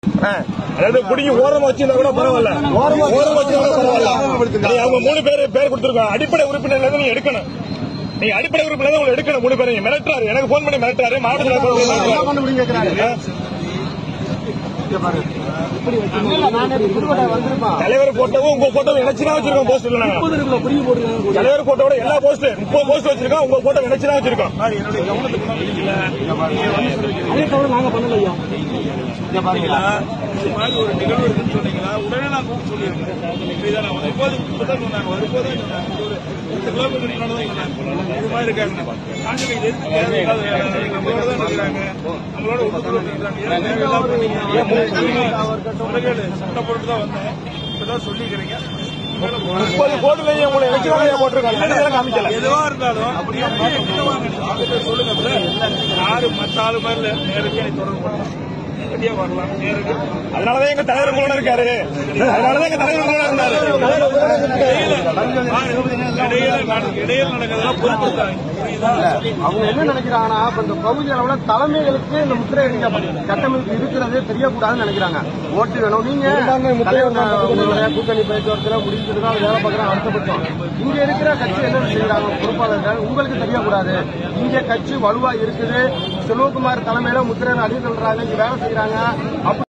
ரெண்டு குடிக்கு ஓரமா வச்சிருந்தா கூட பரவாயில்ல ஓரமா வச்சிருந்தா கூட பரவாயில்ல நீ அவங்க மூணு பேர் பேர் கொடுத்துருக்கோம் அடிப்படை உறுப்பினர்ல இருந்து நீ எடுக்கணும் நீங்க அடிப்படை உறுப்பினர் தான் உங்களை எடுக்கணும் மூணு பேரும் மிரட்டுறாரு எனக்கு போன் பண்ணி மிரட்டுறாரு மாவட்ட செயலாளர் என்ன பண்ண முடியும் கேக்குறாரு தலைவர் போட்டோவும் உங்க போட்டோவும் இணைச்சுதான் வச்சிருக்கோம் போஸ்டர்ல நாங்க தலைவர் போட்டோட எல்லா போஸ்ட் முப்பது போஸ்ட் வச்சிருக்கோம் உங்க போட்டோ இணைச்சுதான் வச்சிருக்கோம் என்னுடைய கவனத்துக்கு கொண்டு வந்தீங்களா அதே தவிர நாங்க பண்ணலையா சொன்னீங்களா இது மாதிரி ஒரு நிகழ்வு இருக்குன்னு சொன்னீங்களா உடனே நான் கூப்பிட்டு சொல்லியிருக்கேன் புரியுதா நான் வரும்போது இப்பதான் சொன்னாங்க வரும்போதே சொன்னாங்க ஒரு பத்து கிலோமீட்டர் முன்னாடி தான் சொன்னாங்க இது மாதிரி இருக்காங்க நாங்க இது எதுக்கு தேவையில்லாத வேலை? நம்மளோட தான் இருக்கிறாங்க நம்மளோட உள்ளுக்குள்ள இருக்கிறாங்க ஏன் தேவையில்லாம பண்ணீங்க முறைகேடு சட்டப்பட்டு தான் வந்தேன் இப்பதான் சொல்லிக்கிறீங்க மேல போனா- முப்பது போட்டுலயும் உங்களை இணைச்சுதான் போட்டிருக்கோம் இணைச்சுதான் காமிக்கல எதுவா இருந்தாலும் அப்படியே எங்க வாங்க அவங்ககிட்ட சொல்லுங்க brother. யாரு மத்த ஆளு மாதிரி இல்ல. நேரடியா நீ தொடர்பு பண்ணலாம் நேரடியா வரலாம் நேரடியா அதனாலதான் எங்க தலைவர் உங்களோட இருக்காரு அதனாலதான் எங்க தலைவர் உங்களோட இருந்தாரு இடையில நட- இடையில நடக்கிறதெல்லாம் பொருட்படுத்தாங்க புரியுதா அவங்க என்ன நினைக்கிறாங்கன்னா இப்ப இந்த பகுதி அளவுல தலைமைகளுக்கு இந்த முத்திரை அடிக்க கட்டமைப்பு இருக்கிறது தெரியக்கூடாதுன்னு நினைக்கிறாங்க ஓட்டு வேணும் நீங்க தலைவர் உங்களுடைய கூட்டணி பேச்சுவார்த்தை முடிச்சுட்டு தான் வேலை பார்க்கறாங்க அடுத்த பட்சம் இங்க இருக்கிற கட்சி என்ன செய்யறாங்க பொறுப்பாளர்கள் உங்களுக்கு தெரியக்கூடாது இங்க கட்சி வலுவா இருக்குது செல்வகுமார் தலைமையில முத்திரை அடி சொல்றாங்க இங்க வேலை செய்யறாங்க அப்ப